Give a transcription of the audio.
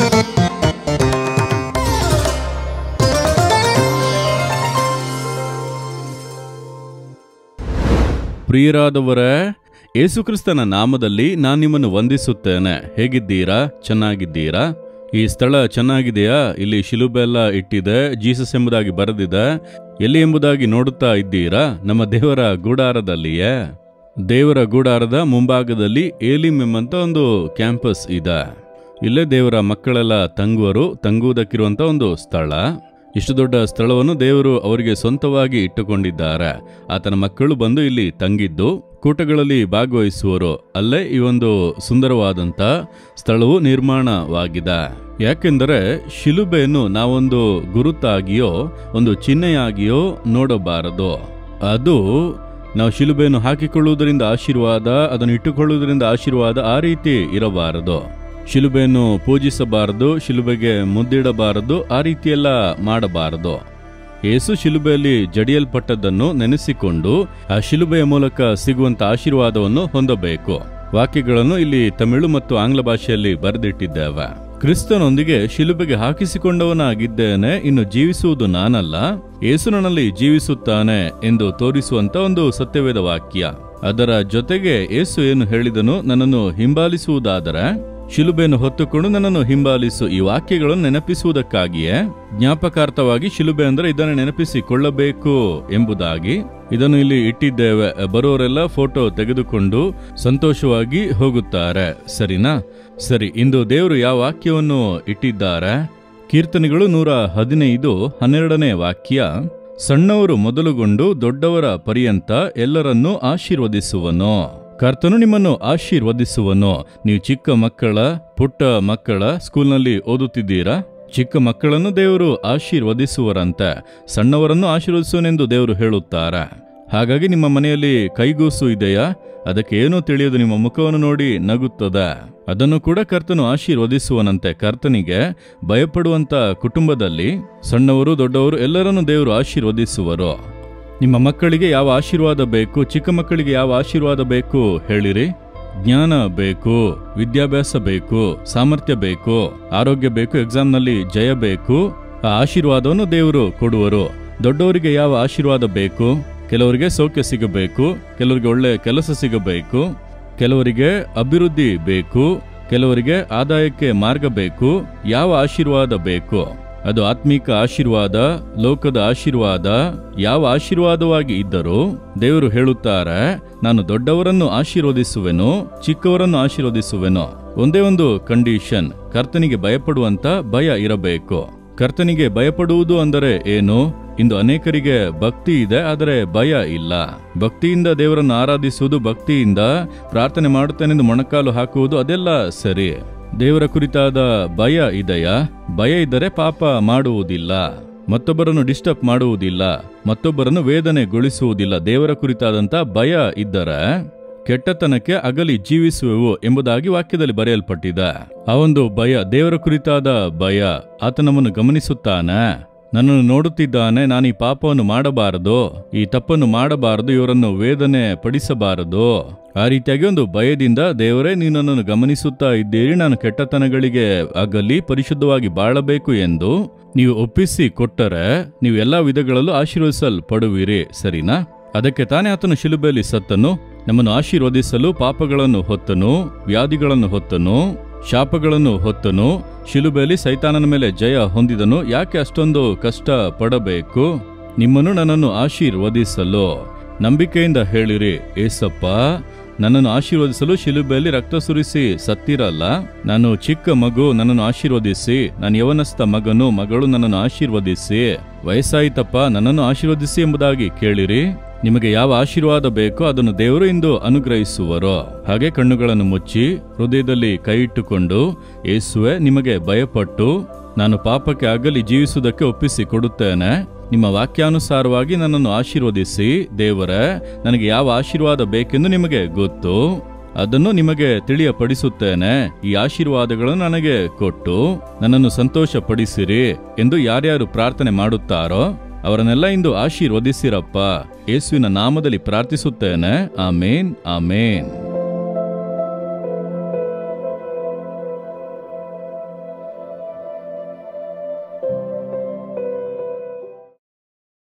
ಪ್ರಿಯರಾದವರೇ ಯೇಸುಕ್ರಿಸ್ತನ ನಾಮದಲ್ಲಿ ನಾನು ನಿಮ್ಮನ್ನು ವಂದಿಸುತ್ತೇನೆ ಹೇಗಿದ್ದೀರಾ ಚೆನ್ನಾಗಿದ್ದೀರಾ ಈ ಸ್ಥಳ ಚೆನ್ನಾಗಿದೆಯಾ ಇಲ್ಲಿ ಶಿಲುಬೆಲ್ಲ ಇಟ್ಟಿದೆ ಜೀಸಸ್ ಎಂಬುದಾಗಿ ಬರೆದಿದೆ ಎಲ್ಲಿ ಎಂಬುದಾಗಿ ನೋಡುತ್ತಾ ಇದ್ದೀರಾ ನಮ್ಮ ದೇವರ ಗೂಡಾರದಲ್ಲಿಯೇ ದೇವರ ಗೂಡಾರದ ಮುಂಭಾಗದಲ್ಲಿ ಏಲಿಮ್ ಎಂಬಂತ ಒಂದು ಕ್ಯಾಂಪಸ್ ಇದೆ ಇಲ್ಲೇ ದೇವರ ಮಕ್ಕಳೆಲ್ಲ ತಂಗುವರು ತಂಗುವುದಕ್ಕಿರುವಂತ ಒಂದು ಸ್ಥಳ ಇಷ್ಟು ದೊಡ್ಡ ಸ್ಥಳವನ್ನು ದೇವರು ಅವರಿಗೆ ಸ್ವಂತವಾಗಿ ಇಟ್ಟುಕೊಂಡಿದ್ದಾರೆ ಆತನ ಮಕ್ಕಳು ಬಂದು ಇಲ್ಲಿ ತಂಗಿದ್ದು ಕೂಟಗಳಲ್ಲಿ ಭಾಗವಹಿಸುವರು ಅಲ್ಲೇ ಈ ಒಂದು ಸುಂದರವಾದಂಥ ಸ್ಥಳವು ನಿರ್ಮಾಣವಾಗಿದೆ ಯಾಕೆಂದರೆ ಶಿಲುಬೆಯನ್ನು ನಾವೊಂದು ಗುರುತಾಗಿಯೋ ಒಂದು ಚಿಹ್ನೆಯಾಗಿಯೋ ನೋಡಬಾರದು ಅದು ನಾವು ಶಿಲುಬೆಯನ್ನು ಹಾಕಿಕೊಳ್ಳುವುದರಿಂದ ಆಶೀರ್ವಾದ ಅದನ್ನು ಇಟ್ಟುಕೊಳ್ಳುವುದರಿಂದ ಆಶೀರ್ವಾದ ಆ ರೀತಿ ಇರಬಾರದು ಶಿಲುಬೆಯನ್ನು ಪೂಜಿಸಬಾರದು ಶಿಲುಬೆಗೆ ಮುದ್ದಿಡಬಾರದು ಆ ರೀತಿಯೆಲ್ಲ ಮಾಡಬಾರದು ಯೇಸು ಶಿಲುಬೆಯಲ್ಲಿ ಜಡಿಯಲ್ಪಟ್ಟದ್ದನ್ನು ನೆನೆಸಿಕೊಂಡು ಆ ಶಿಲುಬೆಯ ಮೂಲಕ ಸಿಗುವಂತ ಆಶೀರ್ವಾದವನ್ನು ಹೊಂದಬೇಕು ವಾಕ್ಯಗಳನ್ನು ಇಲ್ಲಿ ತಮಿಳು ಮತ್ತು ಆಂಗ್ಲ ಭಾಷೆಯಲ್ಲಿ ಬರೆದಿಟ್ಟಿದ್ದೇವೆ ಕ್ರಿಸ್ತನೊಂದಿಗೆ ಶಿಲುಬೆಗೆ ಹಾಕಿಸಿಕೊಂಡವನಾಗಿದ್ದೇನೆ ಇನ್ನು ಜೀವಿಸುವುದು ನಾನಲ್ಲ ಯೇಸು ನನ್ನಲ್ಲಿ ಜೀವಿಸುತ್ತಾನೆ ಎಂದು ತೋರಿಸುವಂತ ಒಂದು ಸತ್ಯವೇದ ವಾಕ್ಯ ಅದರ ಜೊತೆಗೆ ಯೇಸು ಏನು ಹೇಳಿದನು ನನ್ನನ್ನು ಹಿಂಬಾಲಿಸುವುದಾದರೆ ಶಿಲುಬೆಯನ್ನು ಹೊತ್ತುಕೊಂಡು ನನ್ನನ್ನು ಹಿಂಬಾಲಿಸು ಈ ವಾಕ್ಯಗಳನ್ನು ನೆನಪಿಸುವುದಕ್ಕಾಗಿಯೇ ಜ್ಞಾಪಕಾರ್ಥವಾಗಿ ಶಿಲುಬೆ ಅಂದರೆ ಇದನ್ನು ನೆನಪಿಸಿಕೊಳ್ಳಬೇಕು ಎಂಬುದಾಗಿ ಇದನ್ನು ಇಲ್ಲಿ ಇಟ್ಟಿದ್ದೇವೆ ಬರುವವರೆಲ್ಲ ಫೋಟೋ ತೆಗೆದುಕೊಂಡು ಸಂತೋಷವಾಗಿ ಹೋಗುತ್ತಾರೆ ಸರಿನಾ ಸರಿ ಇಂದು ದೇವರು ಯಾವ ವಾಕ್ಯವನ್ನು ಇಟ್ಟಿದ್ದಾರೆ ಕೀರ್ತನೆಗಳು ನೂರ ಹದಿನೈದು ಹನ್ನೆರಡನೇ ವಾಕ್ಯ ಸಣ್ಣವರು ಮೊದಲುಗೊಂಡು ದೊಡ್ಡವರ ಪರ್ಯಂತ ಎಲ್ಲರನ್ನೂ ಆಶೀರ್ವದಿಸುವನು ಕರ್ತನು ನಿಮ್ಮನ್ನು ಆಶೀರ್ವದಿಸುವನು ನೀವು ಚಿಕ್ಕ ಮಕ್ಕಳ ಪುಟ್ಟ ಮಕ್ಕಳ ಸ್ಕೂಲ್ನಲ್ಲಿ ಓದುತ್ತಿದ್ದೀರಾ ಚಿಕ್ಕ ಮಕ್ಕಳನ್ನು ದೇವರು ಆಶೀರ್ವದಿಸುವರಂತೆ ಸಣ್ಣವರನ್ನು ಆಶೀರ್ವದಿಸುವನೆಂದು ದೇವರು ಹೇಳುತ್ತಾರೆ ಹಾಗಾಗಿ ನಿಮ್ಮ ಮನೆಯಲ್ಲಿ ಕೈಗೂಸು ಇದೆಯಾ ಅದಕ್ಕೆ ಏನೂ ತಿಳಿಯದು ನಿಮ್ಮ ಮುಖವನ್ನು ನೋಡಿ ನಗುತ್ತದೆ ಅದನ್ನು ಕೂಡ ಕರ್ತನು ಆಶೀರ್ವದಿಸುವನಂತೆ ಕರ್ತನಿಗೆ ಭಯಪಡುವಂತ ಕುಟುಂಬದಲ್ಲಿ ಸಣ್ಣವರು ದೊಡ್ಡವರು ಎಲ್ಲರನ್ನೂ ದೇವರು ಆಶೀರ್ವದಿಸುವರು ನಿಮ್ಮ ಮಕ್ಕಳಿಗೆ ಯಾವ ಆಶೀರ್ವಾದ ಬೇಕು ಚಿಕ್ಕ ಮಕ್ಕಳಿಗೆ ಯಾವ ಆಶೀರ್ವಾದ ಬೇಕು ಹೇಳಿರಿ ಜ್ಞಾನ ಬೇಕು ವಿದ್ಯಾಭ್ಯಾಸ ಬೇಕು ಸಾಮರ್ಥ್ಯ ಬೇಕು ಆರೋಗ್ಯ ಬೇಕು ಎಕ್ಸಾಮ್ನಲ್ಲಿ ಜಯ ಬೇಕು ಆ ಆಶೀರ್ವಾದವನ್ನು ದೇವರು ಕೊಡುವರು ದೊಡ್ಡವರಿಗೆ ಯಾವ ಆಶೀರ್ವಾದ ಬೇಕು ಕೆಲವರಿಗೆ ಸೌಖ್ಯ ಸಿಗಬೇಕು ಕೆಲವರಿಗೆ ಒಳ್ಳೆ ಕೆಲಸ ಸಿಗಬೇಕು ಕೆಲವರಿಗೆ ಅಭಿವೃದ್ಧಿ ಬೇಕು ಕೆಲವರಿಗೆ ಆದಾಯಕ್ಕೆ ಮಾರ್ಗ ಬೇಕು ಯಾವ ಆಶೀರ್ವಾದ ಬೇಕು ಅದು ಆತ್ಮಿಕ ಆಶೀರ್ವಾದ ಲೋಕದ ಆಶೀರ್ವಾದ ಯಾವ ಆಶೀರ್ವಾದವಾಗಿ ಇದ್ದರೂ ದೇವರು ಹೇಳುತ್ತಾರೆ ನಾನು ದೊಡ್ಡವರನ್ನು ಆಶೀರ್ವದಿಸುವೆನು ಚಿಕ್ಕವರನ್ನು ಆಶೀರ್ವದಿಸುವೆನು ಒಂದೇ ಒಂದು ಕಂಡೀಷನ್ ಕರ್ತನಿಗೆ ಭಯಪಡುವಂತ ಭಯ ಇರಬೇಕು ಕರ್ತನಿಗೆ ಭಯಪಡುವುದು ಅಂದರೆ ಏನು ಇಂದು ಅನೇಕರಿಗೆ ಭಕ್ತಿ ಇದೆ ಆದರೆ ಭಯ ಇಲ್ಲ ಭಕ್ತಿಯಿಂದ ದೇವರನ್ನು ಆರಾಧಿಸುವುದು ಭಕ್ತಿಯಿಂದ ಪ್ರಾರ್ಥನೆ ಮಾಡುತ್ತೇನೆಂದು ಮೊಣಕಾಲು ಹಾಕುವುದು ಅದೆಲ್ಲ ಸರಿ ದೇವರ ಕುರಿತಾದ ಭಯ ಇದೆಯಾ ಭಯ ಇದ್ದರೆ ಪಾಪ ಮಾಡುವುದಿಲ್ಲ ಮತ್ತೊಬ್ಬರನ್ನು ಡಿಸ್ಟರ್ಬ್ ಮಾಡುವುದಿಲ್ಲ ಮತ್ತೊಬ್ಬರನ್ನು ವೇದನೆಗೊಳಿಸುವುದಿಲ್ಲ ದೇವರ ಕುರಿತಾದಂತ ಭಯ ಇದ್ದರೆ ಕೆಟ್ಟತನಕ್ಕೆ ಅಗಲಿ ಜೀವಿಸುವೆವು ಎಂಬುದಾಗಿ ವಾಕ್ಯದಲ್ಲಿ ಬರೆಯಲ್ಪಟ್ಟಿದೆ ಆ ಒಂದು ಭಯ ದೇವರ ಕುರಿತಾದ ಭಯ ಆತ ನಮ್ಮನ್ನು ಗಮನಿಸುತ್ತಾನೆ ನನ್ನನ್ನು ನೋಡುತ್ತಿದ್ದಾನೆ ನಾನು ಈ ಪಾಪವನ್ನು ಮಾಡಬಾರದು ಈ ತಪ್ಪನ್ನು ಮಾಡಬಾರದು ಇವರನ್ನು ವೇದನೆ ಪಡಿಸಬಾರದು ಆ ರೀತಿಯಾಗಿ ಒಂದು ಭಯದಿಂದ ದೇವರೇ ನೀನು ನನ್ನನ್ನು ಗಮನಿಸುತ್ತಾ ಇದ್ದೀರಿ ನಾನು ಕೆಟ್ಟತನಗಳಿಗೆ ಅಗಲಿ ಪರಿಶುದ್ಧವಾಗಿ ಬಾಳಬೇಕು ಎಂದು ನೀವು ಒಪ್ಪಿಸಿ ಕೊಟ್ಟರೆ ನೀವು ಎಲ್ಲಾ ವಿಧಗಳಲ್ಲೂ ಆಶೀರ್ವದಿಸಲ್ಪಡುವಿರಿ ಸರಿನಾ ಅದಕ್ಕೆ ತಾನೇ ಆತನು ಶಿಲುಬೆಯಲ್ಲಿ ಸತ್ತನು ನಮ್ಮನ್ನು ಆಶೀರ್ವದಿಸಲು ಪಾಪಗಳನ್ನು ಹೊತ್ತನು ವ್ಯಾಧಿಗಳನ್ನು ಹೊತ್ತನು ಶಾಪಗಳನ್ನು ಹೊತ್ತನು ಶಿಲುಬೆಯಲ್ಲಿ ಸೈತಾನನ ಮೇಲೆ ಜಯ ಹೊಂದಿದನು ಯಾಕೆ ಅಷ್ಟೊಂದು ಕಷ್ಟ ಪಡಬೇಕು ನಿಮ್ಮನ್ನು ನನ್ನನ್ನು ಆಶೀರ್ವದಿಸಲು ನಂಬಿಕೆಯಿಂದ ಹೇಳಿರಿ ಏಸಪ್ಪ ನನ್ನನ್ನು ಆಶೀರ್ವದಿಸಲು ಶಿಲುಬೆಯಲ್ಲಿ ರಕ್ತ ಸುರಿಸಿ ಸತ್ತಿರಲ್ಲ ನಾನು ಚಿಕ್ಕ ಮಗು ನನ್ನನ್ನು ಆಶೀರ್ವದಿಸಿ ನಾನು ಯವನಸ್ಥ ಮಗನು ಮಗಳು ನನ್ನನ್ನು ಆಶೀರ್ವದಿಸಿ ವಯಸ್ಸಾಯಿತಪ್ಪ ನನ್ನನ್ನು ಆಶೀರ್ವದಿಸಿ ಎಂಬುದಾಗಿ ಕೇಳಿರಿ ನಿಮಗೆ ಯಾವ ಆಶೀರ್ವಾದ ಬೇಕೋ ಅದನ್ನು ದೇವರು ಇಂದು ಅನುಗ್ರಹಿಸುವರು ಹಾಗೆ ಕಣ್ಣುಗಳನ್ನು ಮುಚ್ಚಿ ಹೃದಯದಲ್ಲಿ ಕೈ ಇಟ್ಟುಕೊಂಡು ಯೇಸುವೆ ನಿಮಗೆ ಭಯಪಟ್ಟು ನಾನು ಪಾಪಕ್ಕೆ ಅಗಲಿ ಜೀವಿಸುವುದಕ್ಕೆ ಒಪ್ಪಿಸಿ ಕೊಡುತ್ತೇನೆ ನಿಮ್ಮ ವಾಕ್ಯಾನುಸಾರವಾಗಿ ನನ್ನನ್ನು ಆಶೀರ್ವದಿಸಿ ದೇವರೇ ನನಗೆ ಯಾವ ಆಶೀರ್ವಾದ ಬೇಕೆಂದು ನಿಮಗೆ ಗೊತ್ತು ಅದನ್ನು ನಿಮಗೆ ತಿಳಿಯಪಡಿಸುತ್ತೇನೆ ಈ ಆಶೀರ್ವಾದಗಳನ್ನು ನನಗೆ ಕೊಟ್ಟು ನನ್ನನ್ನು ಸಂತೋಷಪಡಿಸಿರಿ ಎಂದು ಯಾರ್ಯಾರು ಪ್ರಾರ್ಥನೆ ಮಾಡುತ್ತಾರೋ ಅವರನ್ನೆಲ್ಲ ಇಂದು ಆಶೀರ್ವದಿಸಿರಪ್ಪ ಯೇಸುವಿನ ನಾಮದಲ್ಲಿ ಪ್ರಾರ್ಥಿಸುತ್ತೇನೆ ಆಮೇನ್ ಆಮೇನ್